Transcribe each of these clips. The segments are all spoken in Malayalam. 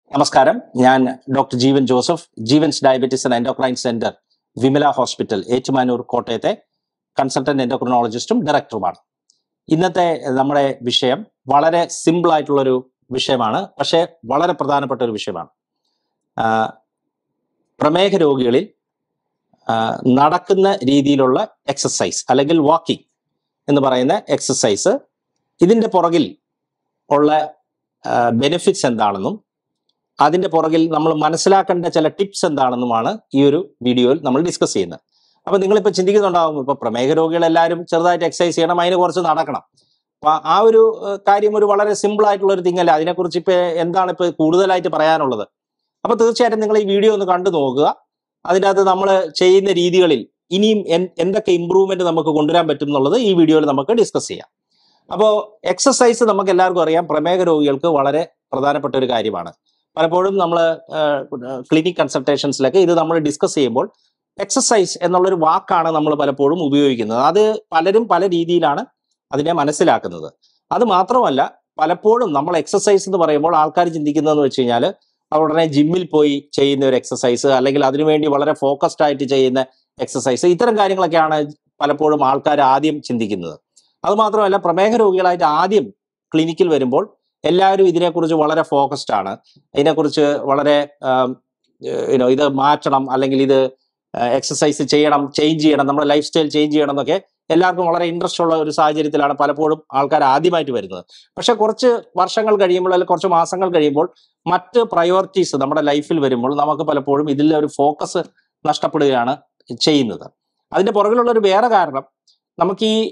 നമസ്കാരം ഞാൻ doctor Jeevan Joseph Jeevan's diabetes and endocrine centre Vimala hospital Ettumanoor കോട്ടയത്തെ കൺസൾട്ടന്റ് എൻഡോക്രിനോളജിസ്റ്റും ഡയറക്ടറുമാണ് ഇന്നത്തെ നമ്മുടെ വിഷയം വളരെ സിമ്പിൾ ആയിട്ടുള്ളൊരു വിഷയമാണ് പക്ഷേ വളരെ പ്രധാനപ്പെട്ട ഒരു വിഷയമാണ് ആ, പ്രമേഹ രോഗികളിൽ ആ, നടക്കുന്ന രീതിയിലുള്ള എക്സസൈസ് അല്ലെങ്കിൽ വാക്കിംഗ് എന്ന് പറയുന്ന എക്സസൈസ് ഇതിൻ്റെ പുറകിൽ ഉള്ള ബെനിഫിറ്റ്സ് എന്താണെന്നും അതിന്റെ പുറകിൽ നമ്മൾ മനസ്സിലാക്കേണ്ട ചില ടിപ്സ് എന്താണെന്നുമാണ് ഈ ഒരു വീഡിയോയിൽ നമ്മൾ ഡിസ്കസ് ചെയ്യുന്നത് അപ്പൊ നിങ്ങളിപ്പോൾ ചിന്തിക്കുന്നുണ്ടാവും ഇപ്പൊ പ്രമേഹ രോഗികളെല്ലാവരും ചെറുതായിട്ട് എക്സസൈസ് ചെയ്യണം അതിന് കുറച്ച് നടക്കണം അപ്പൊ ആ ഒരു ഏഹ്, കാര്യം ഒരു വളരെ സിമ്പിൾ ആയിട്ടുള്ള ഒരു തിങ്ങല്ല അതിനെക്കുറിച്ച് ഇപ്പൊ എന്താണ് ഇപ്പൊ കൂടുതലായിട്ട് പറയാനുള്ളത് അപ്പൊ തീർച്ചയായിട്ടും നിങ്ങൾ ഈ വീഡിയോ ഒന്ന് കണ്ടു നോക്കുക അതിൻ്റെ അകത്ത് നമ്മൾ ചെയ്യുന്ന രീതികളിൽ ഇനിയും എൻ- എന്തൊക്കെ ഇമ്പ്രൂവ്മെന്റ് നമുക്ക് കൊണ്ടുവരാൻ പറ്റും എന്നുള്ളത് ഈ വീഡിയോയിൽ നമുക്ക് ഡിസ്കസ് ചെയ്യാം അപ്പോൾ എക്സസൈസ് നമുക്ക് എല്ലാവർക്കും അറിയാം പ്രമേഹ രോഗികൾക്ക് വളരെ പ്രധാനപ്പെട്ട ഒരു കാര്യമാണ് പലപ്പോഴും നമ്മൾ ക്ലിനിക് കൺസൾട്ടേഷൻസിലൊക്കെ ഇത് നമ്മൾ ഡിസ്കസ് ചെയ്യുമ്പോൾ എക്സസൈസ് എന്നുള്ളൊരു വാക്കാണ് നമ്മൾ പലപ്പോഴും ഉപയോഗിക്കുന്നത് അത് പലരും പല രീതിയിലാണ് അതിനെ മനസ്സിലാക്കുന്നത് അത് മാത്രമല്ല പലപ്പോഴും നമ്മൾ എക്സസൈസ് എന്ന് പറയുമ്പോൾ ആൾക്കാർ ചിന്തിക്കുന്നതെന്ന് വെച്ച് കഴിഞ്ഞാൽ ഉടനെ ജിമ്മിൽ പോയി ചെയ്യുന്ന ഒരു എക്സസൈസ് അല്ലെങ്കിൽ അതിനുവേണ്ടി വളരെ ഫോക്കസ്ഡ് ആയിട്ട് ചെയ്യുന്ന എക്സസൈസ് ഇത്തരം കാര്യങ്ങളൊക്കെയാണ് പലപ്പോഴും ആൾക്കാർ ആദ്യം ചിന്തിക്കുന്നത് അത് മാത്രമല്ല പ്രമേഹ രോഗികളായിട്ട് ആദ്യം ക്ലിനിക്കിൽ വരുമ്പോൾ എല്ലാവരും ഇതിനെക്കുറിച്ച് വളരെ ഫോക്കസ്ഡ് ആണ് ഇതിനെക്കുറിച്ച് വളരെ യുനോ ഇത് മാറ്റണം അല്ലെങ്കിൽ ഇത് എക്സസൈസ് ചെയ്യണം ചേഞ്ച് ചെയ്യണം നമ്മുടെ ലൈഫ് സ്റ്റൈൽ ചേഞ്ച് ചെയ്യണം എന്നൊക്കെ എല്ലാവർക്കും വളരെ ഇൻട്രസ്റ്റ് ഉള്ള ഒരു സാഹചര്യത്തിലാണ് പലപ്പോഴും ആൾക്കാർ ആദ്യമായിട്ട് വരുന്നത് പക്ഷെ കുറച്ച് വർഷങ്ങൾ കഴിയുമ്പോൾ അല്ലെങ്കിൽ കുറച്ച് മാസങ്ങൾ കഴിയുമ്പോൾ മറ്റ് പ്രയോറിറ്റീസ് നമ്മുടെ ലൈഫിൽ വരുമ്പോൾ നമുക്ക് പലപ്പോഴും ഇതിൽ ഒരു ഫോക്കസ് നഷ്ടപ്പെടുകയാണ് ചെയ്യുന്നത് അതിന്റെ പുറകിലുള്ള ഒരു വേറെ കാരണം നമുക്ക് ഈ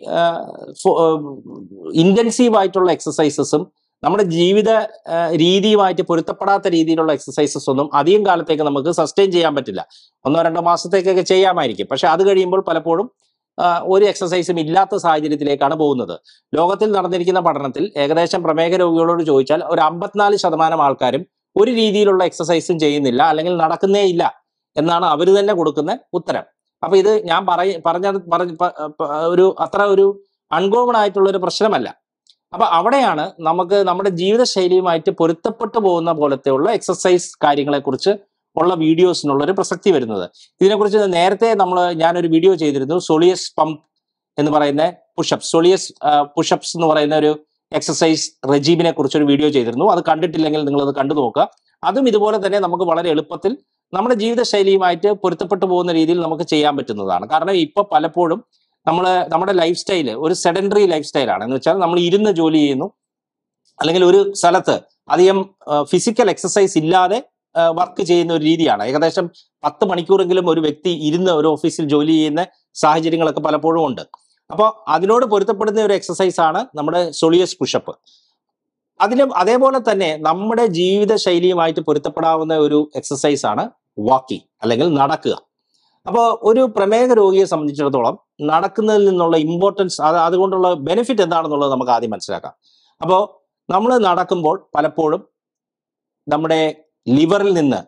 ഇന്റൻസീവ് ആയിട്ടുള്ള എക്സസൈസസും നമ്മുടെ ജീവിത ആ, രീതിയുമായിട്ട് പൊരുത്തപ്പെടാത്ത രീതിയിലുള്ള എക്സസൈസസ് ഒന്നും അധികം കാലത്തേക്ക് നമുക്ക് സസ്റ്റെയിൻ ചെയ്യാൻ പറ്റില്ല ഒന്നോ രണ്ടോ മാസത്തേക്കൊക്കെ ചെയ്യാമായിരിക്കും പക്ഷെ അത് കഴിയുമ്പോൾ പലപ്പോഴും ആ, ഒരു എക്സസൈസും ഇല്ലാത്ത സാഹചര്യത്തിലേക്കാണ് പോകുന്നത് ലോകത്തിൽ നടന്നിരിക്കുന്ന പഠനത്തിൽ ഏകദേശം പ്രമേഹ രോഗികളോട് ചോദിച്ചാൽ ഒരു അമ്പത്തിനാല് ശതമാനം ആൾക്കാരും ഒരു രീതിയിലുള്ള എക്സസൈസും ചെയ്യുന്നില്ല അല്ലെങ്കിൽ നടക്കുന്നേ ഇല്ല എന്നാണ് അവർ തന്നെ കൊടുക്കുന്ന ഉത്തരം അപ്പൊ ഇത് ഞാൻ പറയ പറഞ്ഞത് പറഞ്ഞ പ- പ- ഒരു അത്ര ഒരു അൺകോമൺ ആയിട്ടുള്ള ഒരു പ്രശ്നമല്ല അപ്പൊ അവിടെയാണ് നമുക്ക് നമ്മുടെ ജീവിതശൈലിയുമായിട്ട് പൊരുത്തപ്പെട്ടു പോകുന്ന പോലത്തെയുള്ള എക്സസൈസ് കാര്യങ്ങളെ കുറിച്ച് ഉള്ള വീഡിയോസിനുള്ള ഒരു പ്രസക്തി വരുന്നത് ഇതിനെക്കുറിച്ച് നേരത്തെ നമ്മൾ ഞാനൊരു വീഡിയോ ചെയ്തിരുന്നു സോളിയസ് പമ്പ് എന്ന് പറയുന്ന പുഷപ്സ് സോളിയസ് പുഷപ്സ് എന്ന് പറയുന്ന ഒരു എക്സസൈസ് റെജീമിനെ കുറിച്ച് ഒരു വീഡിയോ ചെയ്തിരുന്നു അത് കണ്ടിട്ടില്ലെങ്കിൽ നിങ്ങൾ അത് കണ്ടു നോക്കുക അതും ഇതുപോലെ തന്നെ നമുക്ക് വളരെ എളുപ്പത്തിൽ നമ്മുടെ ജീവിതശൈലിയുമായിട്ട് പൊരുത്തപ്പെട്ടു പോകുന്ന രീതിയിൽ നമുക്ക് ചെയ്യാൻ പറ്റുന്നതാണ് കാരണം ഇപ്പൊ പലപ്പോഴും നമ്മൾ നമ്മുടെ ലൈഫ് സ്റ്റൈല് ഒരു സെഡൻഡറി ലൈഫ് സ്റ്റൈലാണ് എന്ന് വെച്ചാൽ നമ്മൾ ഇരുന്ന് ജോലി ചെയ്യുന്നു അല്ലെങ്കിൽ ഒരു സ്ഥലത്ത് അധികം ഫിസിക്കൽ എക്സസൈസ് ഇല്ലാതെ വർക്ക് ചെയ്യുന്ന ഒരു രീതിയാണ് ഏകദേശം പത്ത് മണിക്കൂറെങ്കിലും ഒരു വ്യക്തി ഇരുന്ന് ഒരു ഓഫീസിൽ ജോലി ചെയ്യുന്ന സാഹചര്യങ്ങളൊക്കെ പലപ്പോഴും ഉണ്ട് അപ്പോൾ അതിനോട് പൊരുത്തപ്പെടുന്ന ഒരു എക്സസൈസ് ആണ് നമ്മുടെ സൊളിയസ് പുഷപ്പ് അതിന് അതേപോലെ തന്നെ നമ്മുടെ ജീവിത ശൈലിയുമായിട്ട് പൊരുത്തപ്പെടാവുന്ന ഒരു എക്സസൈസ് ആണ് വാക്കിംഗ് അല്ലെങ്കിൽ നടക്കുക അപ്പോൾ ഒരു പ്രമേഹ രോഗിയെ സംബന്ധിച്ചിടത്തോളം നടക്കുന്നതിൽ നിന്നുള്ള ഇമ്പോർട്ടൻസ് അത് അതുകൊണ്ടുള്ള ബെനിഫിറ്റ് എന്താണെന്നുള്ളത് നമുക്ക് ആദ്യം മനസ്സിലാക്കാം അപ്പോൾ നമ്മൾ നടക്കുമ്പോൾ പലപ്പോഴും നമ്മുടെ ലിവറിൽ നിന്ന്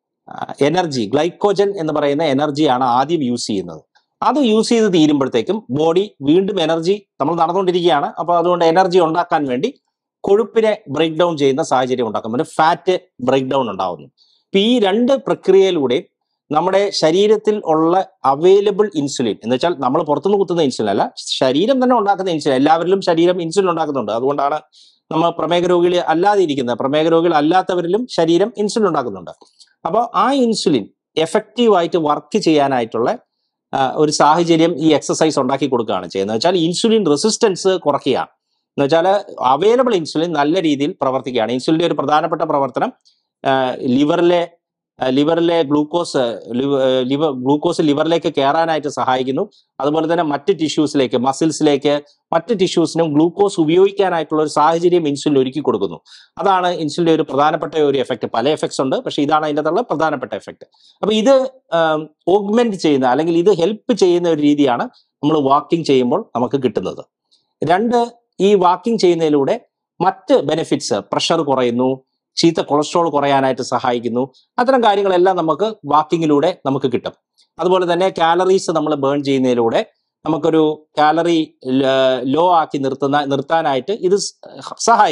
എനർജി ഗ്ലൈക്കോജൻ എന്ന് പറയുന്ന എനർജിയാണ് ആദ്യം യൂസ് ചെയ്യുന്നത് അത് യൂസ് ചെയ്ത് തീരുമ്പോഴത്തേക്കും ബോഡി വീണ്ടും എനർജി നമ്മൾ നടന്നുകൊണ്ടിരിക്കുകയാണ് അപ്പോൾ അതുകൊണ്ട് എനർജി ഉണ്ടാക്കാൻ വേണ്ടി കൊഴുപ്പിനെ ബ്രേക്ക് ഡൗൺ ചെയ്യുന്ന സാഹചര്യം ഉണ്ടാക്കും ഒരു ഫാറ്റ് ബ്രേക്ക് ഡൗൺ ഉണ്ടാവുന്നു അപ്പൊ ഈ രണ്ട് പ്രക്രിയയിലൂടെ നമ്മുടെ ശരീരത്തിൽ ഉള്ള അവൈലബിൾ ഇൻസുലിൻ എന്ന് വെച്ചാൽ നമ്മൾ പുറത്തുനിന്ന് കുത്തുന്ന ഇൻസുലിൻ അല്ല ശരീരം തന്നെ ഉണ്ടാക്കുന്ന ഇൻസുലിൻ എല്ലാവരിലും ശരീരം ഇൻസുലിൻ ഉണ്ടാക്കുന്നുണ്ട് അതുകൊണ്ടാണ് നമ്മൾ പ്രമേഹ രോഗികൾ അല്ലാതെ ഇരിക്കുന്നത് പ്രമേഹ രോഗികൾ അല്ലാത്തവരിലും ശരീരം ഇൻസുലിൻ ഉണ്ടാക്കുന്നുണ്ട് അപ്പോൾ ആ ഇൻസുലിൻ എഫക്റ്റീവായിട്ട് വർക്ക് ചെയ്യാനായിട്ടുള്ള ആ, ഒരു സാഹചര്യം ഈ എക്സസൈസ് ഉണ്ടാക്കി കൊടുക്കുകയാണ് ചെയ്യുന്നത് വെച്ചാൽ ഇൻസുലിൻ റെസിസ്റ്റൻസ് കുറയ്ക്കുകയാണ് എന്ന് വെച്ചാൽ അവൈലബിൾ ഇൻസുലിൻ നല്ല രീതിയിൽ പ്രവർത്തിക്കുകയാണ് ഇൻസുലിൻ്റെ ഒരു പ്രധാനപ്പെട്ട പ്രവർത്തനം ആ, ലിവറിലെ ആ, ലിവറിലെ ഗ്ലൂക്കോസ് ലിവ- ആ, ലിവർ ഗ്ലൂക്കോസ് ലിവറിലേക്ക് കയറാനായിട്ട് സഹായിക്കുന്നു അതുപോലെ തന്നെ മറ്റ് ടിഷ്യൂസിലേക്ക് മസിൽസിലേക്ക് മറ്റ് ടിഷ്യൂസിനും ഗ്ലൂക്കോസ് ഉപയോഗിക്കാനായിട്ടുള്ള ഒരു സാഹചര്യം ഇൻസുലിൻ ഒരുക്കി കൊടുക്കുന്നു അതാണ് ഇൻസുലിൻ്റെ ഒരു പ്രധാനപ്പെട്ട ഒരു എഫക്റ്റ് പല എഫക്ട്സ് ഉണ്ട് പക്ഷേ ഇതാണ് അതിൻ്റെ അകത്തുള്ള പ്രധാനപ്പെട്ട എഫക്റ്റ് അപ്പൊ ഇത് ഓഗ്മെന്റ് ചെയ്യുന്ന അല്ലെങ്കിൽ ഇത് ഹെൽപ്പ് ചെയ്യുന്ന ഒരു രീതിയാണ് നമ്മൾ വാക്കിംഗ് ചെയ്യുമ്പോൾ നമുക്ക് കിട്ടുന്നത് രണ്ട് ഈ വാക്കിംഗ് ചെയ്യുന്നതിലൂടെ മറ്റ് ബെനിഫിറ്റ്സ് പ്രഷർ കുറയുന്നു ചീത്ത കൊളസ്ട്രോൾ കുറയാനായിട്ട് സഹായിക്കുന്നു അത്തരം കാര്യങ്ങളെല്ലാം നമുക്ക് വാക്കിങ്ങിലൂടെ നമുക്ക് കിട്ടും അതുപോലെ തന്നെ കാലറീസ് നമ്മൾ ബേൺ ചെയ്യുന്നതിലൂടെ നമുക്കൊരു കാലറി ലോ ആക്കി നിർത്തുന്ന നിർത്താനായിട്ട് ഇത് സ് സഹായിക്കും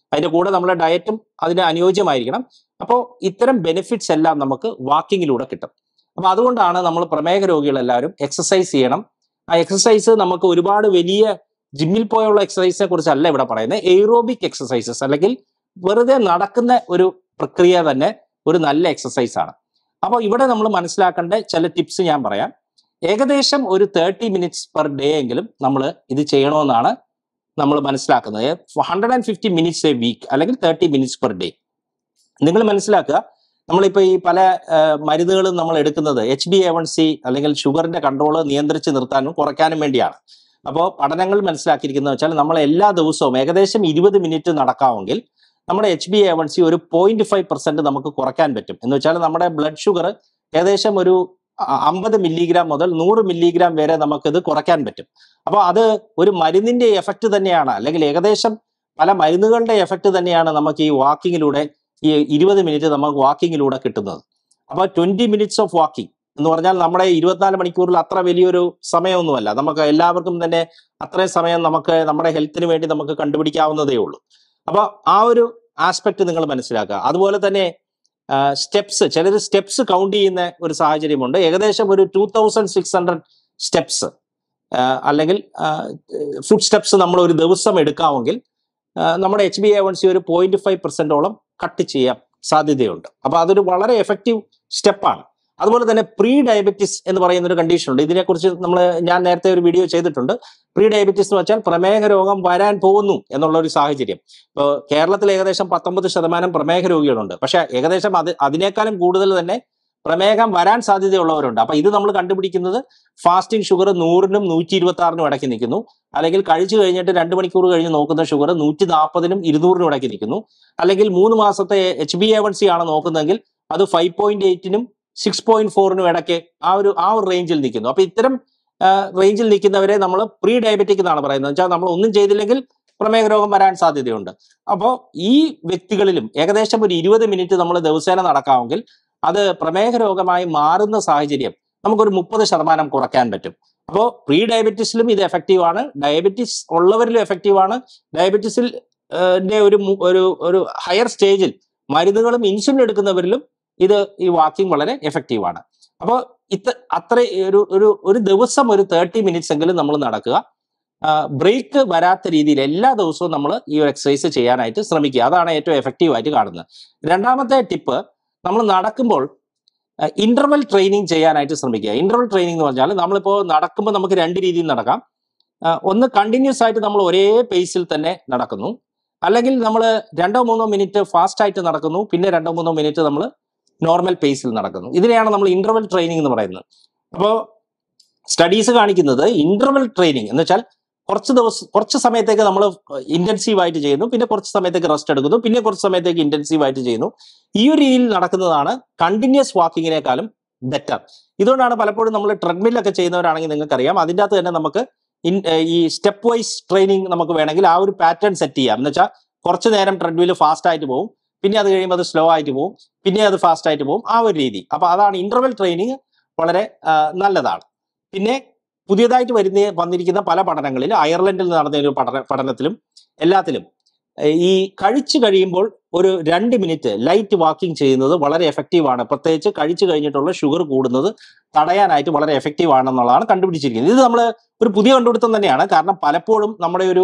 അതിന്റെ കൂടെ നമ്മുടെ ഡയറ്റും അതിന് അനുയോജ്യമായിരിക്കണം അപ്പോൾ ഇത്തരം ബെനിഫിറ്റ്സ് എല്ലാം നമുക്ക് വാക്കിങ്ങിലൂടെ കിട്ടും അപ്പൊ അതുകൊണ്ടാണ് നമ്മൾ പ്രമേഹ രോഗികളെല്ലാവരും എക്സസൈസ് ചെയ്യണം ആ എക്സസൈസ് നമുക്ക് ഒരുപാട് വലിയ ജിമ്മിൽ പോയുള്ള എക്സസൈസിനെ കുറിച്ചല്ല ഇവിടെ പറയുന്നത് എയ്റോബിക് എക്സസൈസസ് അല്ലെങ്കിൽ വെറുതെ നടക്കുന്ന ഒരു പ്രക്രിയ തന്നെ ഒരു നല്ല എക്സസൈസ് ആണ് അപ്പോൾ ഇവിടെ നമ്മൾ മനസ്സിലാക്കേണ്ട ചില ടിപ്സ് ഞാൻ പറയാം ഏകദേശം ഒരു തേർട്ടി മിനിറ്റ്സ് പെർ ഡേ എങ്കിലും നമ്മൾ ഇത് ചെയ്യണമെന്നാണ് നമ്മൾ മനസ്സിലാക്കുന്നത് hundred and fifty minutes a week അല്ലെങ്കിൽ തേർട്ടി മിനിറ്റ്സ് പെർ ഡേ നിങ്ങൾ മനസ്സിലാക്കുക നമ്മളിപ്പോൾ ഈ പല മരുന്നുകളും നമ്മൾ എടുക്കുന്നത് H B A one C അല്ലെങ്കിൽ ഷുഗറിന്റെ കൺട്രോൾ നിയന്ത്രിച്ച് നിർത്താനും കുറയ്ക്കാനും വേണ്ടിയാണ് അപ്പോൾ പഠനങ്ങൾ മനസ്സിലാക്കിയിരിക്കുന്നത് വെച്ചാൽ നമ്മൾ എല്ലാ ദിവസവും ഏകദേശം ഇരുപത് മിനിറ്റ് നടക്കാമെങ്കിൽ നമ്മുടെ H B A one C ഒരു പോയിന്റ് ഫൈവ് പെർസെന്റ് നമുക്ക് കുറയ്ക്കാൻ പറ്റും എന്ന് വെച്ചാൽ നമ്മുടെ ബ്ലഡ് ഷുഗർ ഏകദേശം ഒരു അമ്പത് മില്ലിഗ്രാം മുതൽ നൂറ് മില്ലിഗ്രാം വരെ നമുക്കിത് കുറയ്ക്കാൻ പറ്റും അപ്പോൾ അത് ഒരു മരുന്നിന്റെ എഫക്റ്റ് തന്നെയാണ് അല്ലെങ്കിൽ ഏകദേശം പല മരുന്നുകളുടെ എഫക്റ്റ് തന്നെയാണ് നമുക്ക് ഈ വാക്കിങ്ങിലൂടെ ഈ ഇരുപത് മിനിറ്റ് നമുക്ക് വാക്കിങ്ങിലൂടെ കിട്ടുന്നത് അപ്പോൾ ട്വന്റി മിനിറ്റ്സ് ഓഫ് വാക്കിംഗ് എന്ന് പറഞ്ഞാൽ നമ്മുടെ ഇരുപത്തിനാല് മണിക്കൂറിൽ അത്ര വലിയൊരു സമയമൊന്നുമല്ല നമുക്ക് എല്ലാവർക്കും തന്നെ അത്രയും സമയം നമുക്ക് നമ്മുടെ ഹെൽത്തിന് വേണ്ടി നമുക്ക് കണ്ടുപിടിക്കാവുന്നതേ ഉള്ളൂ അപ്പോൾ ആ ഒരു ആസ്പെക്ട് നിങ്ങൾ മനസ്സിലാക്കുക അതുപോലെ തന്നെ സ്റ്റെപ്സ് ചിലർ സ്റ്റെപ്സ് കൗണ്ട് ചെയ്യുന്ന ഒരു സാഹചര്യമുണ്ട് ഏകദേശം ഒരു two thousand six hundred steps അല്ലെങ്കിൽ ഫുഡ് സ്റ്റെപ്സ് നമ്മൾ ഒരു ദിവസം എടുക്കാമെങ്കിൽ ആ, നമ്മുടെ H B A one C ഒരു പോയിന്റ് ഫൈവ് പെർസെന്റോളം കട്ട് ചെയ്യാൻ സാധ്യതയുണ്ട് അപ്പൊ അതൊരു വളരെ എഫക്റ്റീവ് സ്റ്റെപ്പാണ് അതുപോലെ തന്നെ പ്രീ ഡയബറ്റിസ് എന്ന് പറയുന്ന ഒരു കണ്ടീഷൻ ഉണ്ട് ഇതിനെക്കുറിച്ച് നമ്മൾ ഞാൻ നേരത്തെ ഒരു വീഡിയോ ചെയ്തിട്ടുണ്ട് പ്രീ ഡയബറ്റിസ് എന്ന് വെച്ചാൽ പ്രമേഹ രോഗം വരാൻ പോകുന്നു എന്നുള്ള ഒരു സാഹചര്യം ഇപ്പോൾ കേരളത്തിൽ ഏകദേശം പത്തൊമ്പത് ശതമാനം പ്രമേഹ രോഗികളുണ്ട് പക്ഷെ ഏകദേശം അത് അതിനേക്കാളും കൂടുതൽ തന്നെ പ്രമേഹം വരാൻ സാധ്യതയുള്ളവരുണ്ട് അപ്പൊ ഇത് നമ്മൾ കണ്ടുപിടിക്കുന്നത് ഫാസ്റ്റിംഗ് ഷുഗർ നൂറിനും നൂറ്റി ഇരുപത്തി ആറിനും ഇടയ്ക്ക് നിൽക്കുന്നു അല്ലെങ്കിൽ കഴിച്ചു കഴിഞ്ഞിട്ട് രണ്ട് മണിക്കൂർ കഴിഞ്ഞ് നോക്കുന്ന ഷുഗർ നൂറ്റി നാൽപ്പതിനും ഇരുന്നൂറിനും ഇടയ്ക്ക് നിൽക്കുന്നു അല്ലെങ്കിൽ മൂന്ന് മാസത്തെ H B A one C ആണ് നോക്കുന്നതെങ്കിൽ അത് ഫൈവ് പോയിന്റ് എയ്റ്റിനും സിക്സ് പോയിന്റ് ഫോറിനും ഇടയ്ക്ക് ആ ഒരു ആ ഒരു റേഞ്ചിൽ നിൽക്കുന്നു അപ്പൊ ഇത്തരം റേഞ്ചിൽ നിൽക്കുന്നവരെ നമ്മൾ പ്രീ ഡയബറ്റിക് എന്നാണ് പറയുന്നത് വെച്ചാൽ നമ്മൾ ഒന്നും ചെയ്തില്ലെങ്കിൽ പ്രമേഹ രോഗം വരാൻ സാധ്യതയുണ്ട് അപ്പോൾ ഈ വ്യക്തികളിലും ഏകദേശം ഒരു ഇരുപത് മിനിറ്റ് നമ്മൾ ദിവസേന നടക്കാമെങ്കിൽ അത് പ്രമേഹ രോഗമായി മാറുന്ന സാഹചര്യം നമുക്കൊരു മുപ്പത് ശതമാനം കുറയ്ക്കാൻ പറ്റും അപ്പോൾ പ്രീ ഡയബറ്റീസിലും ഇത് എഫക്റ്റീവ് ആണ് ഡയബറ്റീസ് ഉള്ളവരിലും എഫക്റ്റീവ് ആണ് ഡയബറ്റീസിൽ ഏഹ്, ന്റെ ഒരു മു- ഒരു ഒരു ഹയർ സ്റ്റേജിൽ മരുന്നുകളും ഇൻസുലിൻ എടുക്കുന്നവരിലും ഇത് ഈ വാക്കിംഗ് വളരെ എഫക്റ്റീവ് ആണ് അപ്പോൾ ഇത്ര അത്ര ഒരു ഒരു ഒരു ദിവസം ഒരു തേർട്ടി മിനിറ്റ്സ് എങ്കിലും നമ്മൾ നടക്കുക ബ്രേക്ക് വരാത്ത രീതിയിൽ എല്ലാ ദിവസവും നമ്മൾ ഈ ഒരു എക്സസൈസ് ചെയ്യാനായിട്ട് ശ്രമിക്കുക അതാണ് ഏറ്റവും എഫക്റ്റീവ് ആയിട്ട് കാണുന്നത് രണ്ടാമത്തെ ടിപ്പ് നമ്മൾ നടക്കുമ്പോൾ ഇന്റർവൽ ട്രെയിനിങ് ചെയ്യാനായിട്ട് ശ്രമിക്കുക ഇന്റർവൽ ട്രെയിനിങ് എന്ന് പറഞ്ഞാൽ നമ്മളിപ്പോൾ നടക്കുമ്പോൾ നമുക്ക് രണ്ട് രീതിയിൽ നടക്കാം ആ, ഒന്ന് കണ്ടിന്യൂസ് ആയിട്ട് നമ്മൾ ഒരേ പേസിൽ തന്നെ നടക്കുന്നു അല്ലെങ്കിൽ നമ്മൾ രണ്ടോ മൂന്നോ മിനിറ്റ് ഫാസ്റ്റ് ആയിട്ട് നടക്കുന്നു പിന്നെ രണ്ടോ മൂന്നോ മിനിറ്റ് നമ്മൾ നോർമൽ പേസിൽ നടക്കുന്നു ഇതിനെയാണ് നമ്മൾ ഇന്റർവൽ ട്രെയിനിങ് എന്ന് പറയുന്നത് അപ്പോൾ സ്റ്റഡീസ് കാണിക്കുന്നത് ഇന്റർവൽ ട്രെയിനിങ് എന്ന് വെച്ചാൽ കുറച്ച് ദിവസം കുറച്ച് സമയത്തേക്ക് നമ്മൾ ഇന്റൻസീവ് ആയിട്ട് ചെയ്യുന്നു പിന്നെ കുറച്ച് സമയത്തേക്ക് റെസ്റ്റ് എടുക്കുന്നു പിന്നെ കുറച്ച് സമയത്തേക്ക് ഇന്റൻസീവ് ആയിട്ട് ചെയ്യുന്നു ഈ ഒരു രീതിയിൽ നടക്കുന്നതാണ് കണ്ടിന്യൂസ് വാക്കിങ്ങിനേക്കാളും ബെറ്റർ ഇതുകൊണ്ടാണ് പലപ്പോഴും നമ്മൾ ട്രെഡ്മില്ലൊക്കെ ചെയ്യുന്നവരാണെങ്കിൽ നിങ്ങൾക്കറിയാം അതിൻ്റെ അകത്ത് തന്നെ നമുക്ക് ഇൻ- ഏർ ഈ സ്റ്റെപ്പ് വൈസ് ട്രെയിനിങ് നമുക്ക് വേണമെങ്കിൽ ആ ഒരു പാറ്റേൺ സെറ്റ് ചെയ്യാം എന്ന് വെച്ചാൽ കുറച്ച് നേരം ട്രെഡ്മിൽ ഫാസ്റ്റ് ആയിട്ട് പോകും പിന്നെ അത് കഴിയുമ്പോൾ അത് സ്ലോ ആയിട്ട് പോകും പിന്നെ അത് ഫാസ്റ്റ് ആയിട്ട് പോകും ആ ഒരു രീതി അപ്പൊ അതാണ് ഇന്റർവെൽ ട്രെയിനിങ് വളരെ ആ, നല്ലതാണ് പിന്നെ പുതിയതായിട്ട് വരുന്ന വന്നിരിക്കുന്ന പല പഠനങ്ങളിൽ അയർലൻഡിൽ നടന്ന ഒരു പഠന പഠനത്തിലും എല്ലാത്തിലും ഏർ ഈ കഴിച്ചു കഴിയുമ്പോൾ ഒരു രണ്ട് മിനിറ്റ് ലൈറ്റ് വാക്കിംഗ് ചെയ്യുന്നത് വളരെ എഫക്റ്റീവ് ആണ് പ്രത്യേകിച്ച് കഴിച്ചു കഴിഞ്ഞിട്ടുള്ള ഷുഗർ കൂടുന്നത് തടയാനായിട്ട് വളരെ എഫക്റ്റീവ് ആണെന്നുള്ളതാണ് കണ്ടുപിടിച്ചിരിക്കുന്നത് ഇത് നമ്മൾ ഒരു പുതിയ കണ്ടുപിടുത്തം തന്നെയാണ് കാരണം പലപ്പോഴും നമ്മുടെ ഒരു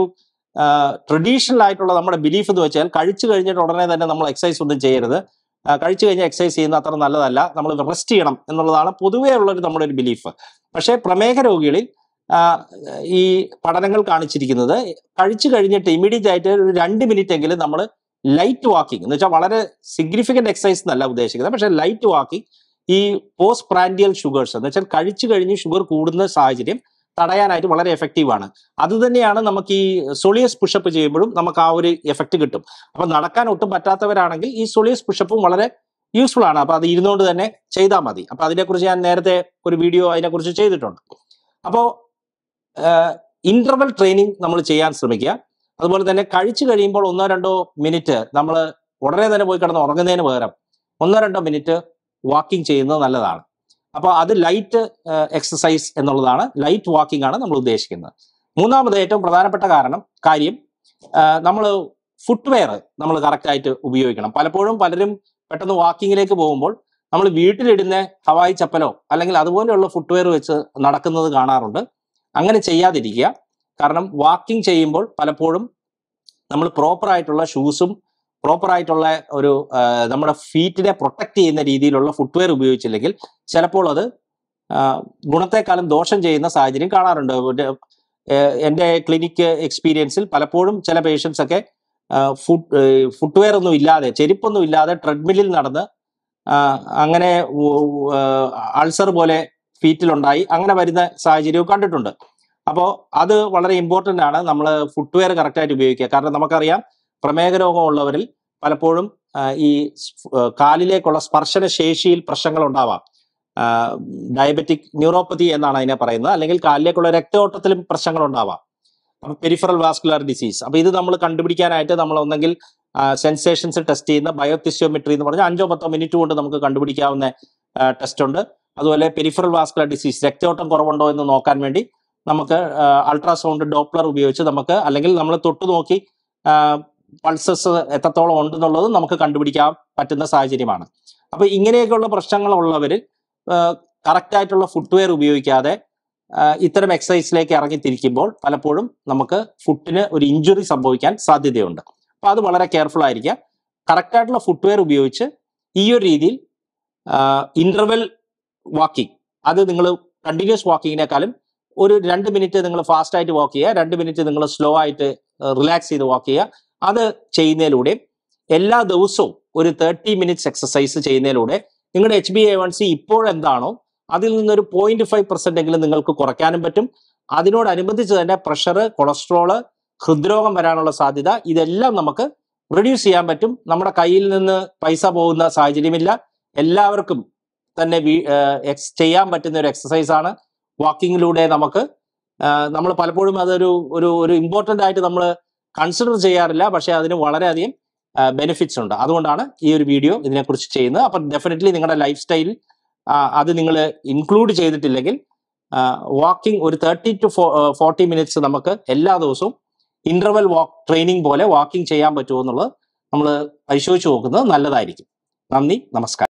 ട്രഡീഷണൽ ആയിട്ടുള്ള നമ്മുടെ ബിലീഫ് എന്ന് വെച്ചാൽ കഴിച്ചു കഴിഞ്ഞിട്ട് ഉടനെ തന്നെ നമ്മൾ എക്സസൈസ് ഒന്നും ചെയ്യരുത് ആ, കഴിച്ചു കഴിഞ്ഞാൽ എക്സസൈസ് ചെയ്യുന്ന അത്ര നല്ലതല്ല നമ്മൾ റെസ്റ്റ് ചെയ്യണം എന്നുള്ളതാണ് പൊതുവേ ഉള്ളൊരു നമ്മുടെ ഒരു ബിലീഫ് പക്ഷേ പ്രമേഹ രോഗികളിൽ ആ, ഈ പഠനങ്ങൾ കാണിച്ചിരിക്കുന്നത് കഴിച്ചു കഴിഞ്ഞിട്ട് ഇമീഡിയറ്റ് ആയിട്ട് ഒരു രണ്ട് മിനിറ്റ് എങ്കിലും നമ്മൾ ലൈറ്റ് വാക്കിംഗ് എന്ന് വെച്ചാൽ വളരെ സിഗ്നിഫിക്കന്റ് എക്സസൈസ് എന്നല്ല ഉദ്ദേശിക്കുന്നത് പക്ഷേ ലൈറ്റ് വാക്കിംഗ് ഈ പോസ്റ്റ് പ്രാൻഡിയൽ ഷുഗേഴ്സ് എന്ന് വെച്ചാൽ കഴിച്ചു കഴിഞ്ഞ് ഷുഗർ കൂടുന്ന സാഹചര്യം തടയാനായിട്ട് വളരെ എഫക്റ്റീവ് ആണ് അത് തന്നെയാണ് നമുക്ക് ഈ സൊളിയസ് പുഷപ്പ് ചെയ്യുമ്പോഴും നമുക്ക് ആ ഒരു എഫക്റ്റ് കിട്ടും അപ്പൊ നടക്കാൻ ഒട്ടും പറ്റാത്തവരാണെങ്കിൽ ഈ സൊളിയസ് പുഷപ്പും വളരെ യൂസ്ഫുൾ ആണ് അപ്പൊ അത് ഇരുന്നുകൊണ്ട് തന്നെ ചെയ്താൽ മതി അപ്പൊ അതിനെക്കുറിച്ച് ഞാൻ നേരത്തെ ഒരു വീഡിയോ അതിനെക്കുറിച്ച് ചെയ്തിട്ടുണ്ട് അപ്പോൾ ഇന്റർവൽ ട്രെയിനിങ് നമ്മൾ ചെയ്യാൻ ശ്രമിക്കുക അതുപോലെ തന്നെ കഴിച്ചു കഴിയുമ്പോൾ ഒന്നോ രണ്ടോ മിനിറ്റ് നമ്മൾ ഉടനെ തന്നെ പോയി കിടന്ന് ഉറങ്ങുന്നതിന് പകരം ഒന്നോ രണ്ടോ മിനിറ്റ് വാക്കിംഗ് ചെയ്യുന്നത് നല്ലതാണ് അപ്പോൾ അത് ലൈറ്റ് എക്സസൈസ് എന്നുള്ളതാണ് ലൈറ്റ് വാക്കിംഗ് ആണ് നമ്മൾ ഉദ്ദേശിക്കുന്നത് മൂന്നാമത് ഏറ്റവും പ്രധാനപ്പെട്ട കാരണം കാര്യം നമ്മൾ ഫുട്വെയർ നമ്മൾ കറക്റ്റായിട്ട് ഉപയോഗിക്കണം പലപ്പോഴും പലരും പെട്ടെന്ന് വാക്കിങ്ങിലേക്ക് പോകുമ്പോൾ നമ്മൾ വീട്ടിലിടുന്ന ഹവായി ചപ്പലോ അല്ലെങ്കിൽ അതുപോലെയുള്ള ഫുട്വെയർ വെച്ച് നടക്കുന്നത് കാണാറുണ്ട് അങ്ങനെ ചെയ്യാതിരിക്കുക കാരണം വാക്കിംഗ് ചെയ്യുമ്പോൾ പലപ്പോഴും നമ്മൾ പ്രോപ്പർ ആയിട്ടുള്ള ഷൂസും പ്രോപ്പർ ആയിട്ടുള്ള ഒരു ആ, നമ്മുടെ ഫീറ്റിനെ പ്രൊട്ടക്ട് ചെയ്യുന്ന രീതിയിലുള്ള ഫുട്വെയർ ഉപയോഗിച്ചില്ലെങ്കിൽ ചിലപ്പോൾ അത് ആ, ഗുണത്തെക്കാളും ദോഷം ചെയ്യുന്ന സാഹചര്യം കാണാറുണ്ട് ഒരു, ഏഹ്, എൻ്റെ ക്ലിനിക്ക് എക്സ്പീരിയൻസിൽ പലപ്പോഴും ചില പേഷ്യൻസ് ഒക്കെ ഫുട് ഫുട്വെയർ ഒന്നും ഇല്ലാതെ ചെരുപ്പൊന്നും ഇല്ലാതെ ട്രെഡ്മില്ലിൽ നടന്ന് ആ, അങ്ങനെ അൾസർ പോലെ ഫീറ്റിലുണ്ടായി അങ്ങനെ വരുന്ന സാഹചര്യവും കണ്ടിട്ടുണ്ട് അപ്പോൾ അത് വളരെ ഇമ്പോർട്ടൻ്റ് ആണ് നമ്മൾ ഫുട്വെയർ കറക്റ്റായിട്ട് ഉപയോഗിക്കുക കാരണം നമുക്കറിയാം പ്രമേഹ രോഗമുള്ളവരിൽ പലപ്പോഴും ആ, ഈ സ്- ആ, കാലിലേക്കുള്ള സ്പർശന ശേഷിയിൽ പ്രശ്നങ്ങൾ ഉണ്ടാവാം ഡയബറ്റിക് ന്യൂറോപ്പതി എന്നാണ് അതിനെ പറയുന്നത് അല്ലെങ്കിൽ കാലിലേക്കുള്ള രക്തയോട്ടത്തിലും പ്രശ്നങ്ങൾ ഉണ്ടാവാം അപ്പൊ പെരിഫറൽ വാസ്കുലർ ഡിസീസ് അപ്പൊ ഇത് നമ്മൾ കണ്ടുപിടിക്കാനായിട്ട് നമ്മൾ ഒന്നെങ്കിൽ സെൻസേഷൻസ് ടെസ്റ്റ് ചെയ്യുന്ന ബയോതിസ്യോമെട്രി എന്ന് പറഞ്ഞാൽ അഞ്ചോ പത്തോ മിനിറ്റ് കൊണ്ട് നമുക്ക് കണ്ടുപിടിക്കാവുന്ന ടെസ്റ്റ് ഉണ്ട് അതുപോലെ പെരിഫറൽ വാസ്കുലർ ഡിസീസ് രക്തയോട്ടം കുറവുണ്ടോ എന്ന് നോക്കാൻ വേണ്ടി നമുക്ക് അൾട്രാസൗണ്ട് ഡോപ്ലർ ഉപയോഗിച്ച് നമുക്ക് അല്ലെങ്കിൽ നമ്മൾ തൊട്ടു നോക്കി പൾസസ് എത്രത്തോളം ഉണ്ടെന്നുള്ളത് നമുക്ക് കണ്ടുപിടിക്കാൻ പറ്റുന്ന സാഹചര്യമാണ് അപ്പൊ ഇങ്ങനെയൊക്കെയുള്ള പ്രശ്നങ്ങളുള്ളവർ കറക്റ്റ് ആയിട്ടുള്ള ഫുട്വെയർ ഉപയോഗിക്കാതെ ആ, ഇത്തരം എക്സസൈസിലേക്ക് ഇറങ്ങി തിരിക്കുമ്പോൾ പലപ്പോഴും നമുക്ക് ഫുട്ടിന് ഒരു ഇഞ്ചുറി സംഭവിക്കാൻ സാധ്യതയുണ്ട് അപ്പൊ അത് വളരെ കെയർഫുൾ ആയിരിക്കുക കറക്റ്റ് ആയിട്ടുള്ള ഫുട്വെയർ ഉപയോഗിച്ച് ഈ ഒരു രീതിയിൽ ഇന്റർവെൽ വാക്കിംഗ് അത് നിങ്ങൾ കണ്ടിന്യൂസ് വാക്കിങ്ങിനേക്കാളും ഒരു രണ്ട് മിനിറ്റ് നിങ്ങൾ ഫാസ്റ്റ് ആയിട്ട് വാക്ക് ചെയ്യുക രണ്ട് മിനിറ്റ് നിങ്ങൾ സ്ലോ ആയിട്ട് റിലാക്സ് ചെയ്ത് വാക്ക് ചെയ്യുക അത് ചെയ്യുന്നതിലൂടെ എല്ലാ ദിവസവും ഒരു തേർട്ടി മിനിറ്റ്സ് എക്സസൈസ് ചെയ്യുന്നതിലൂടെ നിങ്ങളുടെ H B A one C ഇപ്പോഴെന്താണോ അതിൽ നിന്നൊരു പോയിന്റ് ഫൈവ് പെർസെന്റ് എങ്കിലും നിങ്ങൾക്ക് കുറയ്ക്കാനും പറ്റും അതിനോടനുബന്ധിച്ച് തന്നെ പ്രഷർ കൊളസ്ട്രോള് ഹൃദ്രോഗം വരാനുള്ള സാധ്യത ഇതെല്ലാം നമുക്ക് റിഡ്യൂസ് ചെയ്യാൻ പറ്റും നമ്മുടെ കയ്യിൽ നിന്ന് പൈസ പോകുന്ന സാഹചര്യമില്ല എല്ലാവർക്കും തന്നെ വീ- ഏഹ് എക്സ് ചെയ്യാൻ പറ്റുന്ന ഒരു എക്സസൈസ് ആണ് വാക്കിങ്ങിലൂടെ നമുക്ക് നമ്മൾ പലപ്പോഴും അതൊരു ഒരു ഒരു ഇമ്പോർട്ടൻ്റ് ആയിട്ട് നമ്മൾ കൺസിഡർ ചെയ്യാറില്ല പക്ഷേ അതിന് വളരെയധികം ബെനിഫിറ്റ്സ് ഉണ്ട് അതുകൊണ്ടാണ് ഈ ഒരു വീഡിയോ ഇതിനെക്കുറിച്ച് ചെയ്യുന്നത് അപ്പം ഡെഫിനറ്റ്ലി നിങ്ങളുടെ ലൈഫ് സ്റ്റൈൽ അത് നിങ്ങൾ ഇൻക്ലൂഡ് ചെയ്തിട്ടില്ലെങ്കിൽ വാക്കിംഗ് ഒരു തേർട്ടി ടു ഫോർട്ടി മിനിറ്റ്സ് നമുക്ക് എല്ലാ ദിവസവും ഇന്റർവെൽ വാക്ക് ട്രെയിനിങ് പോലെ വാക്കിംഗ് ചെയ്യാൻ പറ്റുമോ എന്നുള്ളത് നമ്മൾ പരിശോധിച്ച് നോക്കുന്നത് നല്ലതായിരിക്കും നന്ദി നമസ്കാരം